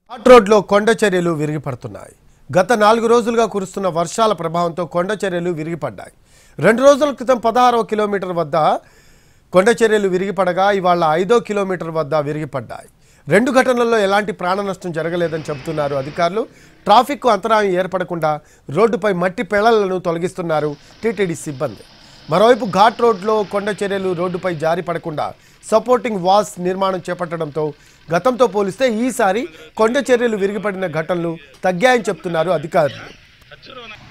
ఘాట్ రోడ్లో కొండ చర్యలు విరిగిపడుతున్నాయి గత నాలుగు రోజులుగా కురుస్తున్న వర్షాల ప్రభావంతో కొండ చర్యలు విరిగిపడ్డాయి రెండు రోజుల క్రితం పదహారవ కిలోమీటర్ వద్ద కొండ చర్యలు విరిగిపడగా ఇవాళ ఐదో కిలోమీటర్ వద్ద విరిగిపడ్డాయి రెండు ఘటనల్లో ఎలాంటి ప్రాణ నష్టం జరగలేదని చెబుతున్నారు అధికారులు ట్రాఫిక్కు అంతరాయం ఏర్పడకుండా రోడ్డుపై మట్టి పెళ్లలను తొలగిస్తున్నారు టీటీడీ సిబ్బంది మరోవైపు ఘాట్ రోడ్లో కొండ చర్యలు రోడ్డుపై జారి పడకుండా సపోర్టింగ్ వాల్స్ నిర్మాణం చేపట్టడంతో గతంతో పోలిస్తే ఈసారి కొండ చర్యలు విరిగిపడిన ఘటనలు తగ్గాయని చెప్తున్నారు అధికారులు